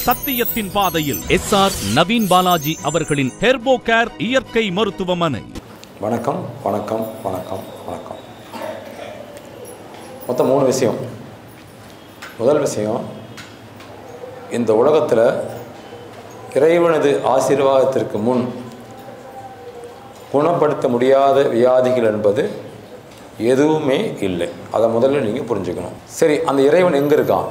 சத்தியத்தின் பாதையில் S R Naveen Balaji அவர்களின் ஹெர்போ கேர் இயற்கை மருத்துவமனை வணக்கம் வணக்கம் வணக்கம் வணக்கம் மொத்தம் மூணு விஷயம் முதல் விஷயம் இந்த உலகத்தில் இறைவனது ஆசீர்வாதத்திற்கு முன் குணப்படுத்த முடியாத வியாதிகள் என்பது எதுவுமே இல்லை அதை முதல்ல நீங்கள் புரிஞ்சுக்கணும் சரி அந்த இறைவன் எங்கே இருக்கான்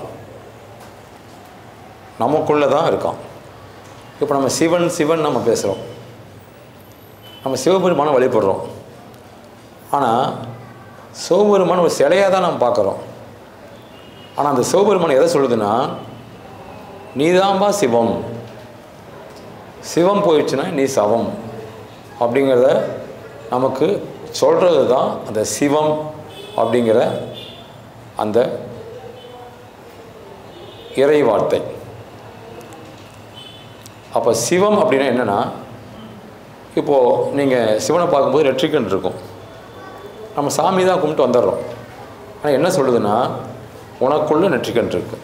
நமக்குள்ளே தான் இருக்கான் இப்போ நம்ம சிவன் சிவன் நம்ம பேசுகிறோம் நம்ம சிவபெருமானை வழிபடுறோம் ஆனால் சிவபெருமான ஒரு சிலையாக தான் நம்ம பார்க்குறோம் ஆனால் அந்த சிவபெருமான் எதை சொல்லுதுன்னா நீதாம்பா சிவம் சிவம் போயிடுச்சுன்னா நீ சவம் அப்படிங்கிறத நமக்கு சொல்கிறது தான் அந்த சிவம் அப்படிங்கிற அந்த இறை வார்த்தை அப்போ சிவம் அப்படின்னா என்னென்னா இப்போது நீங்கள் சிவனை பார்க்கும்போது நெற்றிக்கண் இருக்கும் நம்ம சாமி தான் கும்பிட்டு வந்துடுறோம் ஆனால் என்ன சொல்லுதுன்னா உனக்குள்ள நெற்றிக்கண் இருக்கு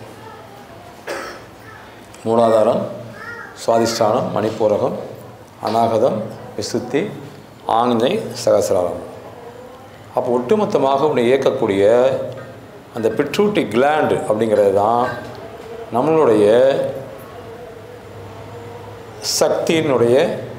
மூலாதாரம் சுவாதிஷ்டானம் மணிப்பூரகம் அநாகதம் விசுத்தி ஆங்ஞை சகசிராரம் அப்போ ஒட்டுமொத்தமாக உன்னை இயக்கக்கூடிய அந்த பிட்ரூட்டி கிளாண்டு அப்படிங்கிறது தான் நம்மளுடைய சக்தியினுடைய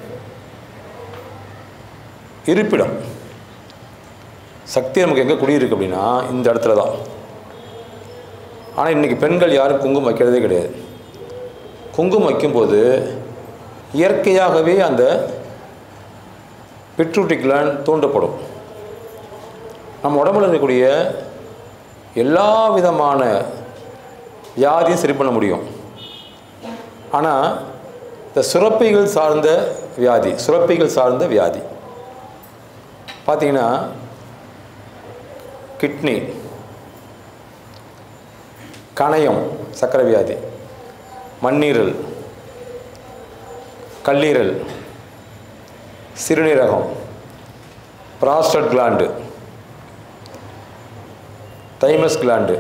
இருப்பிடம் சக்தி நமக்கு எங்கே குடியிருக்கு அப்படின்னா இந்த இடத்துல தான் ஆனால் இன்றைக்கி பெண்கள் யாரும் குங்குமம் வைக்கிறதே கிடையாது குங்குமம் வைக்கும்போது இயற்கையாகவே அந்த பிட்ரூட்டி கிளாண்ட் தூண்டப்படும் நம்ம உடம்புல இருக்கக்கூடிய எல்லா விதமான வியாதியும் சரி பண்ண முடியும் ஆனால் இந்த சுரப்பிகள் சார்ந்த வியாதி சுரப்பிகள் சார்ந்த வியாதி பார்த்தீங்கன்னா கிட்னி கணையம் சர்க்கரை வியாதி மண்ணீரல் கல்லீரல் சிறுநீரகம் ப்ராஸ்டட் கிளாண்டு தைமஸ் கிளாண்டு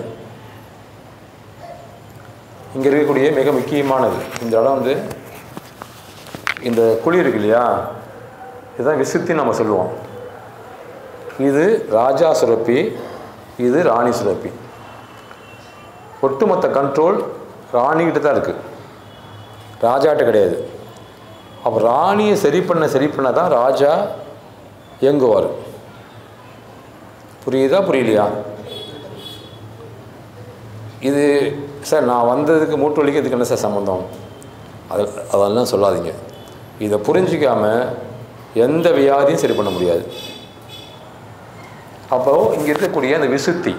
இங்கே இருக்கக்கூடிய மிக முக்கியமானது இந்த இடம் வந்து இந்த குழி இருக்கு இல்லையா இதுதான் விசுத்தி நம்ம சொல்லுவோம் இது ராஜா சுரப்பி இது ராணி சுரப்பி ஒட்டுமொத்த கண்ட்ரோல் ராணிகிட்ட தான் இருக்குது ராஜாட்ட கிடையாது அப்போ ராணியை சரி பண்ண சரி பண்ண தான் ராஜா இயங்குவார் புரியுதா புரியலையா இது சார் நான் வந்ததுக்கு மூட்டு வலிக்கு இதுக்கு என்ன சார் சம்மந்தம் அது அதெல்லாம் சொல்லாதீங்க இதை புரிஞ்சிக்காம எந்த வியாதியும் சரி பண்ண முடியாது அப்போது இங்கே இருக்கக்கூடிய அந்த விசுத்தி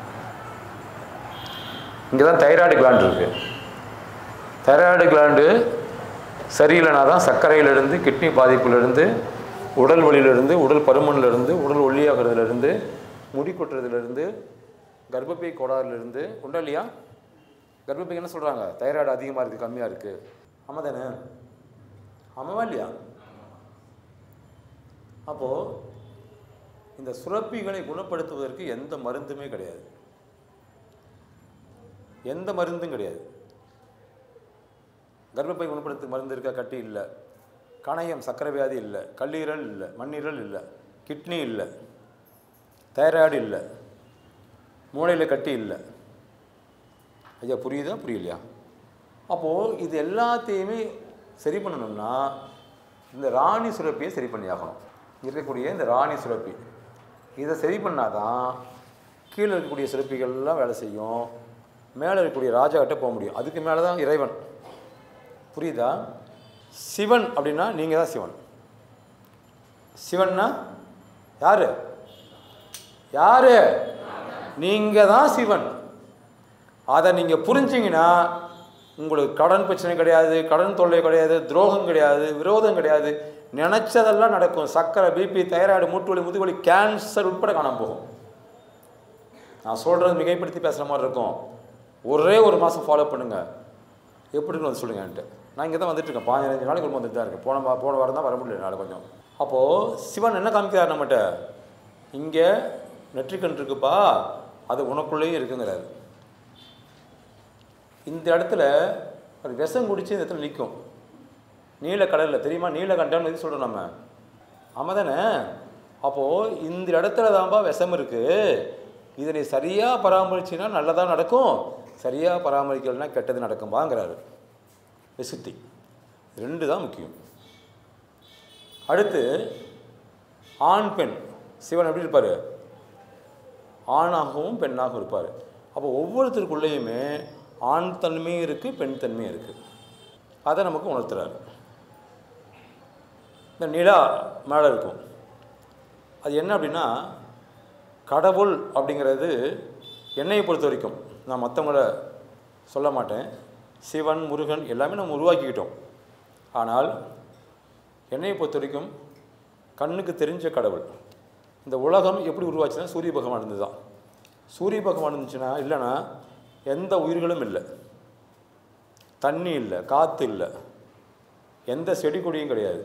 இங்கே தான் தைராய்டு கிளாண்ட் இருக்குது தைராய்டு கிளாண்டு சரியில்லைனா தான் சர்க்கரையிலிருந்து கிட்னி பாதிப்புலேருந்து உடல் வலியிலிருந்து உடல் பருமனிலிருந்து உடல் ஒல்லியாகிறதுலேருந்து முடி கொட்டுறதுலேருந்து கர்ப்பப்பை கோளாறுலேருந்து உண்டா இல்லையா கர்ப்பப்பைக்கு என்ன சொல்கிறாங்க தைராய்டு அதிகமாக இருக்குது கம்மியாக இருக்குது ஆமாம் தானே ஆமாவா இல்லையா அப்போது இந்த சுரப்பிகளை குணப்படுத்துவதற்கு எந்த மருந்துமே கிடையாது எந்த மருந்தும் கிடையாது கர்ப்பப்பை குணப்படுத்த மருந்து இருக்கா கட்டி இல்லை கணையம் சக்கரை வியாதி இல்லை கல்லீரல் இல்லை மண்ணீரல் இல்லை கிட்னி இல்லை தைராய்டு இல்லை மூளையில் கட்டி இல்லை ஐயா புரியுதா புரியலையா அப்போது இது எல்லாத்தையுமே சரி பண்ணணும்னா இந்த ராணி சுரப்பியை சரி பண்ணி ஆகணும் இருக்கக்கூடிய இந்த ராணி சுரப்பி இதை சரி பண்ணாதான் கீழே இருக்கக்கூடிய சுரப்பிகள்லாம் வேலை செய்யும் மேலே இருக்கக்கூடிய ராஜாக்கிட்ட போக முடியும் அதுக்கு மேலே தான் இறைவன் புரியுதா சிவன் அப்படின்னா நீங்கள் தான் சிவன் சிவன்னா யாரு யாரு நீங்கள் தான் சிவன் அதை நீங்கள் புரிஞ்சிங்கன்னா உங்களுக்கு கடன் பிரச்சனை கிடையாது கடன் தொல்லை கிடையாது துரோகம் கிடையாது விரோதம் கிடையாது நினச்சதெல்லாம் நடக்கும் சர்க்கரை பிபி தைராய்டு மூட்டு வலி முதுகுவலி கேன்சர் உட்பட காணாம போகும் நான் சொல்கிறது மிகைப்படுத்தி பேசுகிற மாதிரி இருக்கும் ஒரே ஒரு மாதம் ஃபாலோ பண்ணுங்கள் எப்படின்னு வந்து சொல்லுங்க என்கிட்ட நான் இங்கே தான் வந்துட்டு இருக்கேன் பதினஞ்சு நாளைக்கு ஒரு வந்துட்டு தான் இருக்கேன் போன வா- போன வாரம் தான் வர முடியல என்னால் கொஞ்சம் அப்போது சிவன் என்ன காமிக்கிறார் நம்மகிட்ட இங்கே நெற்றிக்கண் இருக்குப்பா அது உனக்குள்ளேயும் இருக்குங்கிறாரு இந்த இடத்துல அது விஷம் குடிச்சு இந்த இடத்துல நிற்கும் நீலக்கடலில் தெரியுமா நீலகண்டம் எது சொல்கிறோம் நம்ம ஆமாம் தானே அப்போது இந்த இடத்துல தான்ப்பா விஷம் இருக்குது இதை நீ சரியாக பராமரிச்சின்னா நல்லதாக நடக்கும் சரியாக பராமரிக்கலைன்னா கெட்டது நடக்கும்பாங்கிறாரு விசுத்தி ரெண்டு தான் முக்கியம் அடுத்து ஆண் பெண் சிவன் எப்படி இருப்பார் ஆணாகவும் பெண்ணாகவும் இருப்பார் அப்போ ஒவ்வொருத்தருக்குள்ளேயுமே ஆண் தன்மையும் இருக்குது பெண் தன்மையும் இருக்குது அதை நமக்கு உணர்த்துறாரு இந்த நிலா மேலே இருக்கும் அது என்ன அப்படின்னா கடவுள் அப்படிங்கிறது என்னையை பொறுத்த வரைக்கும் நான் மற்றவங்கள சொல்ல மாட்டேன் சிவன் முருகன் எல்லாமே நம்ம உருவாக்கிக்கிட்டோம் ஆனால் என்னையை பொறுத்த வரைக்கும் கண்ணுக்கு தெரிஞ்ச கடவுள் இந்த உலகம் எப்படி உருவாச்சுன்னா சூரிய பகவான் இருந்து தான் சூரிய பகவான் இருந்துச்சுன்னா இல்லைன்னா எந்த உயிர்களும் இல்லை தண்ணி இல்லை காற்று இல்லை எந்த செடி கொடியும் கிடையாது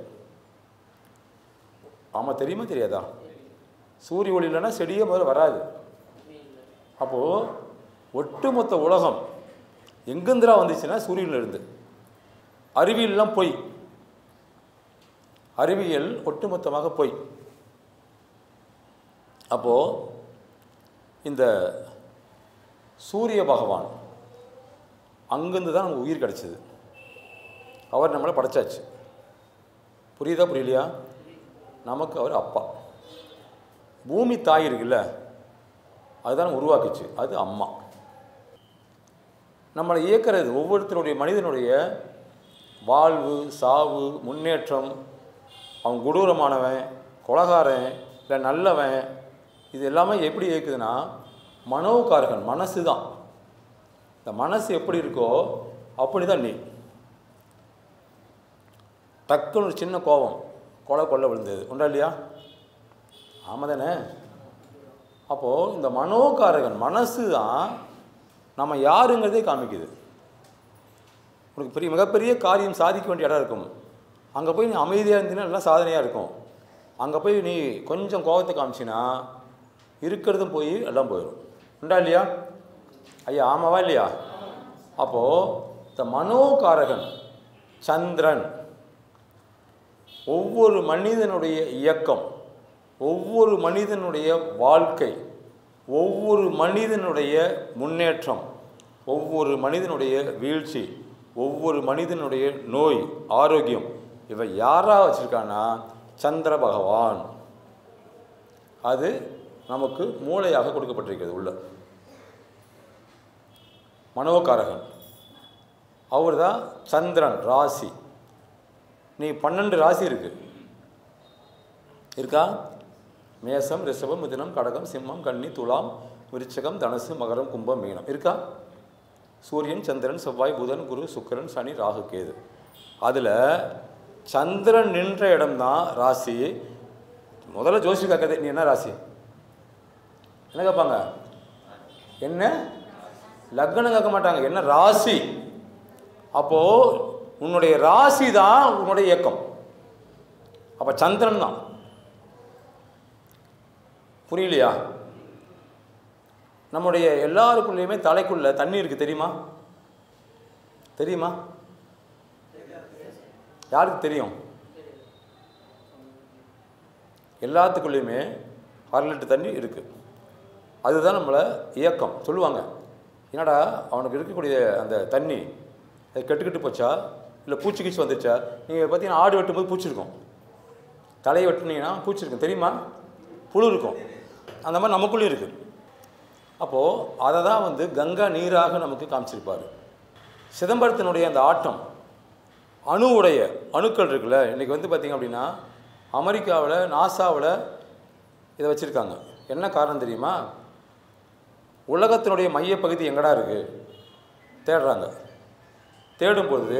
ஆமாம் தெரியுமா தெரியாதா சூரிய ஒளி இல்லைன்னா செடியே முதல்ல வராது அப்போது ஒட்டுமொத்த உலகம் எங்கேருந்துடா வந்துச்சுன்னா சூரியன்ல இருந்து அறிவியல்லாம் பொய் அறிவியல் ஒட்டுமொத்தமாக பொய் அப்போது இந்த சூரிய பகவான் அங்கேருந்து தான் நமக்கு உயிர் கிடச்சிது அவர் நம்மளை படைச்சாச்சு புரியுதா புரியலையா நமக்கு அவர் அப்பா பூமி தாய் இருக்குல்ல அதுதான் உருவாக்குச்சு அது அம்மா நம்மளை இயக்கிறது ஒவ்வொருத்தருடைய மனிதனுடைய வாழ்வு சாவு முன்னேற்றம் அவன் கொடூரமானவன் கொலகாரன் இல்லை நல்லவன் இது எல்லாமே எப்படி இயக்குதுன்னா மனோகாரகன் மனசு தான் இந்த மனசு எப்படி இருக்கோ அப்படி தான் நீ டக்குன்னு ஒரு சின்ன கோபம் கொலை கொள்ள விழுந்தது உண்டா இல்லையா ஆமாம் தானே அப்போது இந்த மனோகாரகன் மனசு தான் நம்ம யாருங்கிறதே காமிக்குது உனக்கு பெரிய மிகப்பெரிய காரியம் சாதிக்க வேண்டிய இடம் இருக்கும் அங்கே போய் நீ அமைதியாக இருந்தீங்கன்னா எல்லாம் சாதனையாக இருக்கும் அங்கே போய் நீ கொஞ்சம் கோபத்தை காமிச்சின்னா இருக்கிறதும் போய் எல்லாம் போயிடும் உண்டா இல்லையா ஐயா ஆமாவா இல்லையா அப்போது இந்த மனோகாரகன் சந்திரன் ஒவ்வொரு மனிதனுடைய இயக்கம் ஒவ்வொரு மனிதனுடைய வாழ்க்கை ஒவ்வொரு மனிதனுடைய முன்னேற்றம் ஒவ்வொரு மனிதனுடைய வீழ்ச்சி ஒவ்வொரு மனிதனுடைய நோய் ஆரோக்கியம் இவை யாரா வச்சுருக்கான்னா சந்திர பகவான் அது நமக்கு மூளையாக கொடுக்கப்பட்டிருக்கிறது உள்ள மனோகாரகன் அவர் தான் சந்திரன் ராசி நீ பன்னெண்டு ராசி இருக்கு இருக்கா மேசம் ரிஷபம் மிதுனம் கடகம் சிம்மம் கன்னி துலாம் விருச்சகம் தனுசு மகரம் கும்பம் மீனம் இருக்கா சூரியன் சந்திரன் செவ்வாய் புதன் குரு சுக்கிரன் சனி ராகு கேது அதில் சந்திரன் நின்ற இடம்தான் ராசி முதல்ல ஜோசி கேட்கறது நீ என்ன ராசி என்ன கேட்பாங்க என்ன லக்னம் கேட்க மாட்டாங்க என்ன ராசி அப்போ உன்னுடைய ராசி தான் உன்னுடைய இயக்கம் அப்ப சந்திரன் தான் புரியலையா நம்முடைய எல்லாருக்குள்ளேயுமே தலைக்குள்ள தண்ணி இருக்கு தெரியுமா தெரியுமா யாருக்கு தெரியும் எல்லாத்துக்குள்ளேயுமே அரை லிட்டர் தண்ணி இருக்குது அதுதான் நம்மளை இயக்கம் சொல்லுவாங்க என்னடா அவனுக்கு இருக்கக்கூடிய அந்த தண்ணி அது கெட்டு கெட்டு போச்சா இல்லை பூச்சி கீச்சி வந்துச்சா நீங்கள் பார்த்தீங்கன்னா ஆடு வெட்டும்போது பூச்சி இருக்கும் தலையை வெட்டினீங்கன்னா பூச்சி இருக்கும் தெரியுமா புழு இருக்கும் அந்த மாதிரி நமக்குள்ளேயும் இருக்குது அப்போது அதை தான் வந்து கங்கா நீராக நமக்கு காமிச்சிருப்பார் சிதம்பரத்தினுடைய அந்த ஆட்டம் அணுவுடைய அணுக்கள் இருக்குல்ல இன்றைக்கி வந்து பார்த்திங்க அப்படின்னா அமெரிக்காவில் நாசாவில் இதை வச்சுருக்காங்க என்ன காரணம் தெரியுமா உலகத்தினுடைய மையப்பகுதி எங்கடா இருக்குது தேடுறாங்க தேடும்பொழுது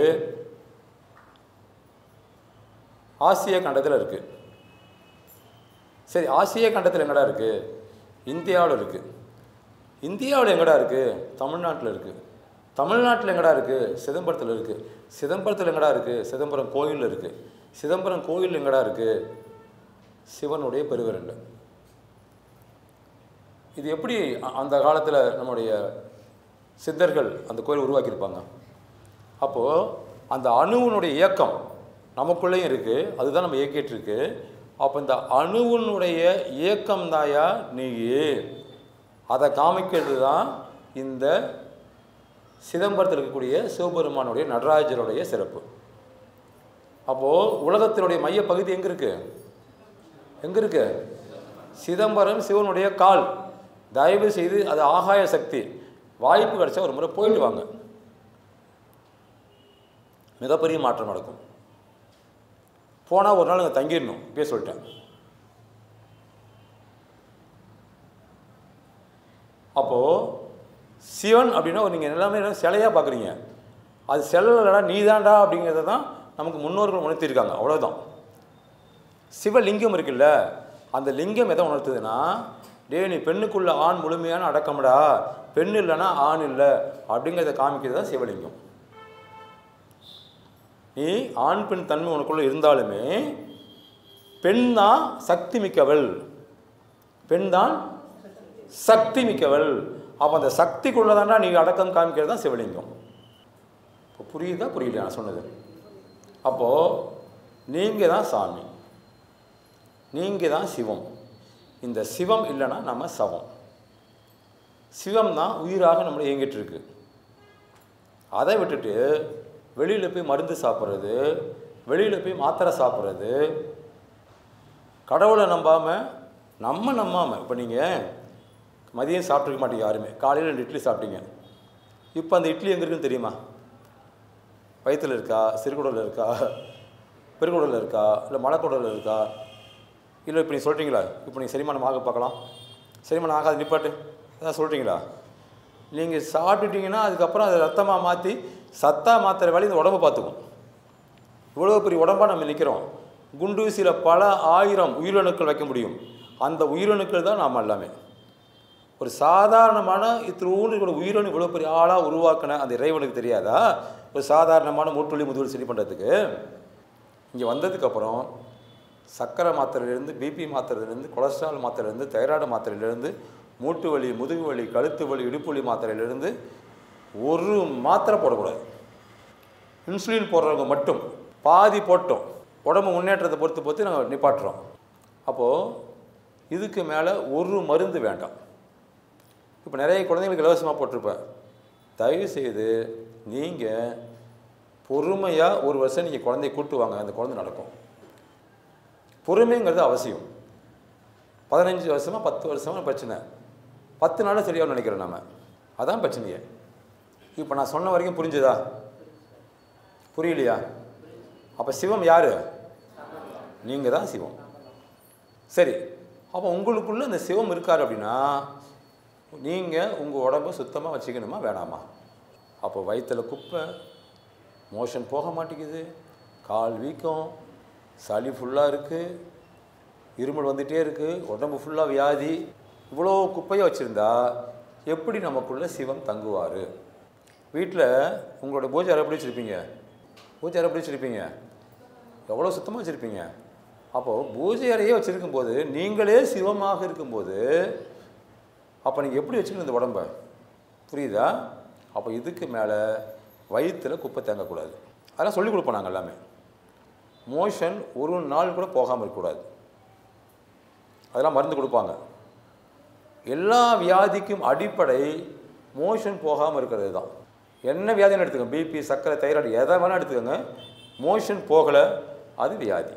ஆசிய கண்டத்தில் இருக்குது சரி ஆசிய கண்டத்தில் எங்கடா இருக்குது இந்தியாவில் இருக்குது இந்தியாவில் எங்கடா இருக்குது தமிழ்நாட்டில் இருக்குது தமிழ்நாட்டில் எங்கடா இருக்குது சிதம்பரத்தில் இருக்குது சிதம்பரத்தில் எங்கடா இருக்குது சிதம்பரம் கோயிலில் இருக்குது சிதம்பரம் கோயில் எங்கடா இருக்குது சிவனுடைய பெருவிரல்ல இது எப்படி அ- அந்த காலத்தில் நம்முடைய சித்தர்கள் அந்த கோயில் உருவாக்கியிருப்பாங்க அப்போது அந்த அணுவினுடைய இயக்கம் நமக்குள்ளேயும் இருக்குது அதுதான் நம்ம இயக்கிட்டு இருக்கு அப்போ இந்த அணுவினுடைய இயக்கம் தாயா நீ அதை காமிக்கிறது தான் இந்த சிதம்பரத்தில் இருக்கக்கூடிய சிவபெருமானுடைய நடராஜருடைய சிறப்பு அப்போது உலகத்தினுடைய மைய பகுதி எங்கே இருக்கு எங்கே இருக்கு சிதம்பரம் சிவனுடைய கால் தயவு செய்து அது ஆகாய சக்தி வாய்ப்பு கிடைச்சா ஒரு முறை போயிட்டு வாங்க மிகப்பெரிய மாற்றம் நடக்கும் போனால் ஒரு நாள் அங்கே தங்கிடணும் இப்பயே சொல்லிட்டேன் அப்போது சிவன் அப்படின்னா நீங்கள் எல்லாமே என்ன சிலையாக பார்க்குறீங்க அது சிலைலடா நீதான்டா அப்படிங்கிறத தான் நமக்கு முன்னோர்கள் உணர்த்தியிருக்காங்க அவ்வளோதான் சிவலிங்கம் இருக்குல்ல அந்த லிங்கம் எதை உணர்த்துதுன்னா டேய் நீ பெண்ணுக்குள்ள ஆண் முழுமையான அடக்கம்டா பெண் இல்லைன்னா ஆண் இல்லை அப்படிங்கிறத காமிக்கிறது தான் சிவலிங்கம் நீ ஆண் பெண் தன்மை உனக்குள்ள இருந்தாலுமே பெண் தான் சக்தி மிக்கவள் பெண் தான் சக்தி மிக்கவள் அப்போ அந்த சக்திக்குள்ளதாண்டா நீ அடக்கம் காமிக்கிறது தான் சிவலிங்கம் இப்போ புரியுதா புரியலையா நான் சொன்னது அப்போது நீங்கள் தான் சாமி நீங்கள் தான் சிவம் இந்த சிவம் இல்லைன்னா நம்ம சவம் சிவம் தான் உயிராக நம்மளை இயங்கிட்டு இருக்கு அதை விட்டுட்டு வெளியில் போய் மருந்து சாப்பிட்றது வெளியில் போய் மாத்திரை சாப்பிட்றது கடவுளை நம்பாமல் நம்ம நம்பாமல் இப்போ நீங்கள் மதியம் சாப்பிட்ருக்க மாட்டீங்க யாருமே காலையில் ரெண்டு இட்லி சாப்பிட்டீங்க இப்போ அந்த இட்லி எங்கே இருக்குன்னு தெரியுமா வயிற்றில் இருக்கா சிறுகுடலில் இருக்கா பெருங்குடலில் இருக்கா இல்லை மலைக்குடலில் இருக்கா இல்லை இப்போ நீங்கள் சொல்கிறீங்களா இப்போ நீங்கள் செரிமானம் ஆக பார்க்கலாம் செரிமானம் ஆகாது நிப்பாட்டு அதான் சொல்கிறீங்களா நீங்கள் சாப்பிட்டுட்டீங்கன்னா அதுக்கப்புறம் அதை ரத்தமாக மாற்றி சத்தா மாத்திர வேலை இந்த உடம்பை பார்த்துக்கும் இவ்வளோ பெரிய உடம்பாக நம்ம நிற்கிறோம் குண்டூசியில் பல ஆயிரம் உயிரணுக்கள் வைக்க முடியும் அந்த உயிரணுக்கள் தான் நாம் எல்லாமே ஒரு சாதாரணமான இத்திரூண்டு கூட உயிரணு இவ்வளோ பெரிய ஆளாக உருவாக்கின அந்த இறைவனுக்கு தெரியாதா ஒரு சாதாரணமான மூட்டுவலி முதுவலி சரி பண்ணுறதுக்கு இங்கே வந்ததுக்கப்புறம் சர்க்கரை மாத்திரையிலேருந்து பிபி மாத்திரையிலேருந்து கொலஸ்ட்ரால் மாத்திரையிலேருந்து தைராய்டு மாத்திரையிலேருந்து மூட்டு வலி முதுகு வலி கழுத்து வலி இடுப்பு வலி மாத்திரையிலேருந்து ஒரு மாத்திரை போடக்கூடாது இன்சுலின் போடுறவங்க மட்டும் பாதி போட்டோம் உடம்பு முன்னேற்றத்தை பொறுத்து பொறுத்து நாங்கள் நிப்பாட்டுறோம் அப்போது இதுக்கு மேலே ஒரு மருந்து வேண்டாம் இப்போ நிறைய குழந்தைங்களுக்கு இலவசமாக போட்டிருப்பேன் தயவு செய்து நீங்கள் பொறுமையாக ஒரு வருஷம் நீங்கள் குழந்தைய கூட்டு வாங்க அந்த குழந்தை நடக்கும் பொறுமைங்கிறது அவசியம் பதினஞ்சு வருஷமா பத்து வருஷமா பிரச்சனை பத்து நாளில் சரியாகும் நினைக்கிறோம் நம்ம அதான் பிரச்சனையே இப்போ நான் சொன்ன வரைக்கும் புரிஞ்சுதா புரியலையா அப்போ சிவம் யார் நீங்கள் தான் சிவம் சரி அப்போ உங்களுக்குள்ள இந்த சிவம் இருக்கார் அப்படின்னா நீங்கள் உங்கள் உடம்ப சுத்தமாக வச்சுக்கணுமா வேணாமா அப்போ வயிற்றில் குப்பை மோஷன் போக மாட்டேங்குது கால் வீக்கம் சளி ஃபுல்லாக இருக்குது இருமல் வந்துகிட்டே இருக்குது உடம்பு ஃபுல்லாக வியாதி இவ்வளோ குப்பையை வச்சுருந்தா எப்படி நமக்குள்ள சிவம் தங்குவார் வீட்டில் உங்களோட பூஜை அறை எப்படி வச்சுருப்பீங்க பூஜை அறை எப்படி வச்சுருப்பீங்க எவ்வளோ சுத்தமாக வச்சுருப்பீங்க அப்போது பூஜை அறையே வச்சுருக்கும் போது நீங்களே சிவமாக இருக்கும்போது அப்போ நீங்கள் எப்படி வச்சுக்கணும் இந்த உடம்ப புரியுதா அப்போ இதுக்கு மேலே வயிற்றில் குப்பை தேங்கக்கூடாது அதெல்லாம் சொல்லிக் கொடுப்போம் நாங்கள் எல்லாமே மோஷன் ஒரு நாள் கூட போகாமல் இருக்கக்கூடாது அதெல்லாம் மருந்து கொடுப்பாங்க எல்லா வியாதிக்கும் அடிப்படை மோஷன் போகாமல் இருக்கிறது தான் என்ன வியாதின்னு எடுத்துக்கோங்க பிபி சர்க்கரை தைராய்டு எதை வேணால் எடுத்துக்கோங்க மோஷன் போகலை அது வியாதி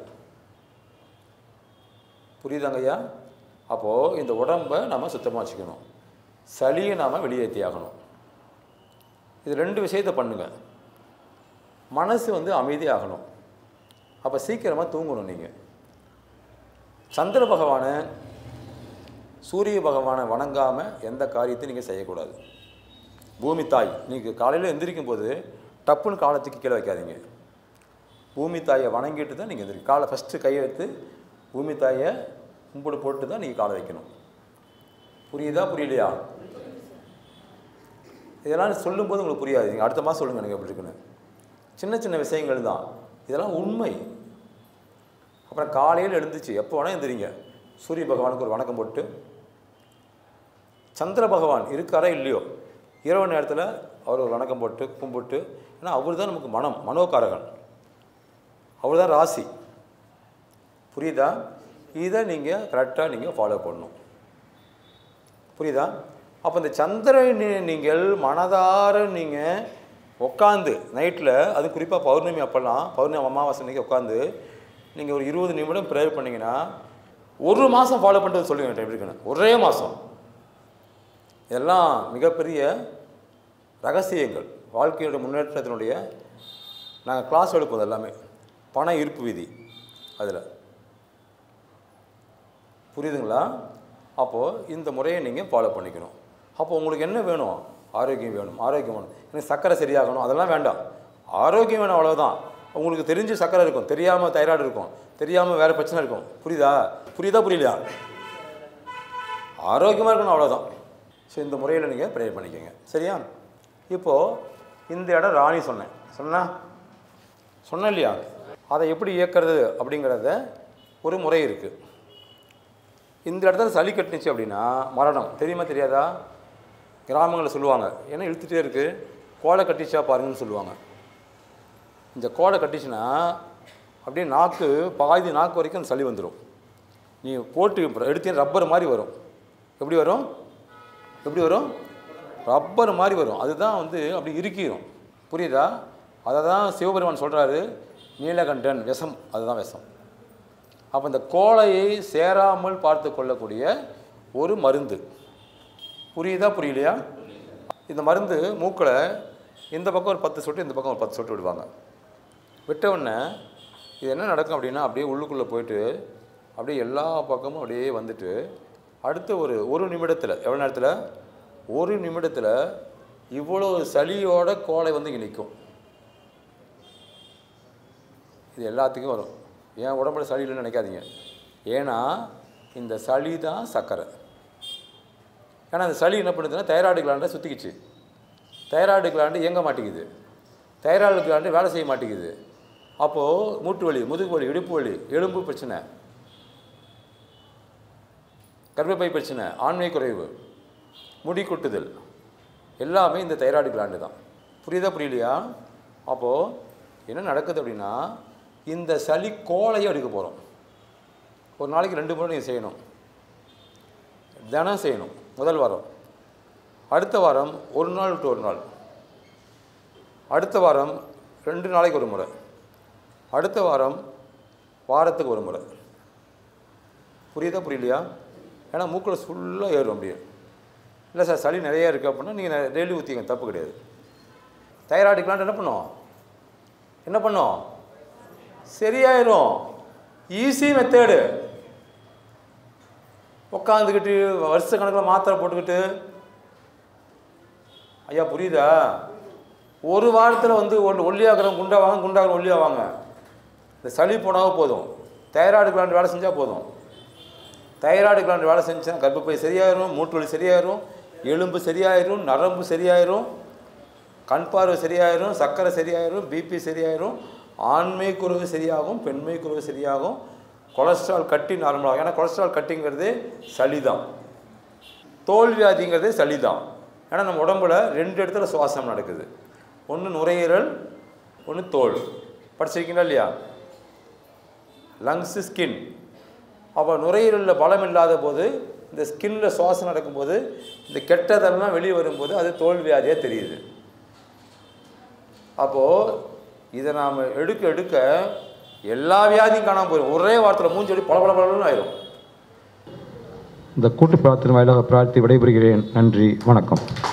புரியுதாங்க ஐயா அப்போது இந்த உடம்பை நம்ம சுத்தமாக வச்சுக்கணும் சளியை நாம் வெளியேற்றி ஆகணும் இது ரெண்டு விஷயத்தை பண்ணுங்க மனசு வந்து அமைதியாகணும் அப்போ சீக்கிரமாக தூங்கணும் நீங்கள் சந்திர பகவானை சூரிய பகவானை வணங்காமல் எந்த காரியத்தையும் நீங்கள் செய்யக்கூடாது பூமி தாய் நீங்கள் காலையில் எந்திரிக்கும் போது டப்புன்னு காலை தூக்கி கீழே வைக்காதீங்க பூமி தாயை வணங்கிட்டு தான் நீங்கள் எந்திரி காலை ஃபஸ்ட்டு கையை எடுத்து பூமி தாயை கும்பிடு போட்டு தான் நீங்கள் காலை வைக்கணும் புரியுதா புரியலையா இதெல்லாம் சொல்லும்போது உங்களுக்கு புரியாது நீங்கள் அடுத்த மாதம் சொல்லுங்கள் எனக்கு எப்படி இருக்குன்னு சின்ன சின்ன விஷயங்கள் தான் இதெல்லாம் உண்மை அப்புறம் காலையில் எழுந்துச்சு எப்போ வேணால் எந்திரிங்க சூரிய பகவானுக்கு ஒரு வணக்கம் போட்டு சந்திர பகவான் இருக்காரா இல்லையோ இரவு நேரத்தில் அவர் ஒரு வணக்கம் போட்டு கும்பிட்டு ஏன்னா அவர் தான் நமக்கு மனம் மனோகாரகன் அவர் தான் ராசி புரியுதா இதை நீங்கள் கரெக்டாக நீங்கள் ஃபாலோ பண்ணணும் புரியுதா அப்போ இந்த சந்திரனை நீங்கள் மனதார நீங்கள் உட்காந்து நைட்டில் அது குறிப்பாக பௌர்ணமி அப்போல்லாம் பௌர்ணமி அமாவாசை அன்னைக்கு உட்காந்து நீங்கள் ஒரு இருபது நிமிடம் ப்ரேயர் பண்ணிங்கன்னா ஒரு மாதம் ஃபாலோ பண்ணுறது சொல்லுங்க எப்படி இருக்குன்னு ஒரே மாதம் இதெல்லாம் மிகப்பெரிய ரகசியங்கள் வாழ்க்கையோட முன்னேற்றத்தினுடைய நாங்கள் கிளாஸ் எடுப்பது எல்லாமே பண ஈர்ப்பு விதி அதில் புரியுதுங்களா அப்போது இந்த முறையை நீங்கள் ஃபாலோ பண்ணிக்கணும் அப்போ உங்களுக்கு என்ன வேணும் ஆரோக்கியம் வேணும் ஆரோக்கியம் வேணும் எனக்கு சர்க்கரை சரியாகணும் அதெல்லாம் வேண்டாம் ஆரோக்கியம் வேணும் அவ்வளோதான் உங்களுக்கு தெரிஞ்சு சர்க்கரை இருக்கும் தெரியாமல் தைராய்டு இருக்கும் தெரியாமல் வேறு பிரச்சனை இருக்கும் புரியுதா புரியுதா புரியலையா ஆரோக்கியமாக இருக்கணும் அவ்வளோதான் ஸோ இந்த முறையில் நீங்கள் ப்ரே பண்ணிக்கோங்க சரியா இப்போது இந்த இடம் ராணி சொன்னேன் சொன்னா சொன்னேன் இல்லையா அதை எப்படி இயக்கிறது அப்படிங்கிறத ஒரு முறை இருக்குது இந்த இடத்துல சளி கட்டுனுச்சு அப்படின்னா மரணம் தெரியுமா தெரியாதா கிராமங்களில் சொல்லுவாங்க ஏன்னா இழுத்துட்டே இருக்குது கோடை கட்டிச்சா பாருங்கன்னு சொல்லுவாங்க இந்த கோடை கட்டிச்சுன்னா அப்படியே நாக்கு பாதி நாக்கு வரைக்கும் அந்த சளி வந்துடும் நீ போட்டு எடுத்தீங்க ரப்பர் மாதிரி வரும் எப்படி வரும் எப்படி வரும் ரப்பர் மாதிரி வரும் அதுதான் வந்து அப்படி இறுக்கிடும் புரியுதா அதை தான் சிவபெருமான் சொல்கிறாரு நீலகண்டன் விஷம் அதுதான் விஷம் அப்போ இந்த கோழையை சேராமல் பார்த்து கொள்ளக்கூடிய ஒரு மருந்து புரியுதா புரியலையா இந்த மருந்து மூக்கில் இந்த பக்கம் ஒரு பத்து சொட்டு இந்த பக்கம் ஒரு பத்து சொட்டு விடுவாங்க விட்ட உடனே இது என்ன நடக்கும் அப்படின்னா அப்படியே உள்ளுக்குள்ளே போயிட்டு அப்படியே எல்லா பக்கமும் அப்படியே வந்துட்டு அடுத்த ஒரு ஒரு நிமிடத்தில் எவ்வளோ நேரத்தில் ஒரு நிமிடத்தில் இவ்வளோ சளியோட கோலை வந்து இங்கே நிற்கும் இது எல்லாத்துக்கும் வரும் ஏன் உடம்புல சளி இல்லைன்னு நினைக்காதீங்க ஏன்னா இந்த சளி தான் சர்க்கரை ஏன்னா அந்த சளி என்ன பண்ணுதுன்னா தைராய்டு கிளாண்டை சுற்றிக்கிச்சு தைராய்டு கிளாண்டு இயங்க மாட்டேங்குது தைராய்டு கிளாண்டு வேலை செய்ய மாட்டேங்குது அப்போது மூட்டு வலி முதுகு வலி இடுப்பு வலி எலும்பு பிரச்சனை கர்ப்பப்பை பிரச்சனை ஆண்மை குறைவு முடி கொட்டுதல் எல்லாமே இந்த தைராய்டு கிளாண்டு தான் புரியுதா புரியலையா அப்போது என்ன நடக்குது அப்படின்னா இந்த சளி கோலையை எடுக்க போகிறோம் ஒரு நாளைக்கு ரெண்டு முறை நீங்கள் செய்யணும் தினம் செய்யணும் முதல் வாரம் அடுத்த வாரம் ஒரு நாள் விட்டு ஒரு நாள் அடுத்த வாரம் ரெண்டு நாளைக்கு ஒரு முறை அடுத்த வாரம் வாரத்துக்கு ஒரு முறை புரியுதா புரியலையா ஏன்னா மூக்கில் ஃபுல்லாக ஏறும் அப்படியே இல்லை சார் சளி நிறையா இருக்குது அப்படின்னா நீங்கள் டெய்லி ஊற்றிங்க தப்பு கிடையாது தைராய்டு கிளாண்ட் என்ன பண்ணும் என்ன பண்ணும் சரியாயிரும் ஈஸி மெத்தேடு உட்காந்துக்கிட்டு வருஷ கணக்கில் மாத்திரை போட்டுக்கிட்டு ஐயா புரியுதா ஒரு வாரத்தில் வந்து ஒன்று ஒல்லியாகிறவங்க குண்டாவாங்க குண்டாகிறவங்க ஒல்லியாவாங்க இந்த சளி போனாலும் போதும் தைராய்டு கிளாண்ட் வேலை செஞ்சால் போதும் தைராய்டு கிளாண்ட் வேலை செஞ்சால் கர்ப்பப்பை சரியாயிரும் மூட்டு வலி சரியாயிரும் எலும்பு சரியாயிரும் நரம்பு சரியாயிரும் கண் பார்வை சரியாயிரும் சர்க்கரை சரியாயிரும் பிபி சரியாயிரும் ஆண்மை குறைவு சரியாகும் பெண்மை குறைவு சரியாகும் கொலஸ்ட்ரால் கட்டி நார்மலாகும் ஏன்னா கொலஸ்ட்ரால் கட்டிங்கிறது சளி தான் தோல் வியாதிங்கிறது சளி தான் ஏன்னா நம்ம உடம்புல ரெண்டு இடத்துல சுவாசம் நடக்குது ஒன்று நுரையீரல் ஒன்று தோல் படிச்சிருக்கீங்களா இல்லையா லங்ஸு ஸ்கின் அப்போ நுரையீரலில் பலம் இல்லாத போது இந்த ஸ்கின்ல சுவாசம் நடக்கும்போது இந்த கெட்டதெல்லாம் வெளியே வரும்போது அது தோல் வியாதியாக தெரியுது அப்போது இதை நாம் எடுக்க எடுக்க எல்லா வியாதியும் காணாமல் போயிடும் ஒரே வாரத்தில் மூஞ்சொடி பல பல பலன்னு ஆயிரும் இந்த கூட்டு பிரார்த்தனை வாயிலாக பிரார்த்தி விடைபெறுகிறேன் நன்றி வணக்கம்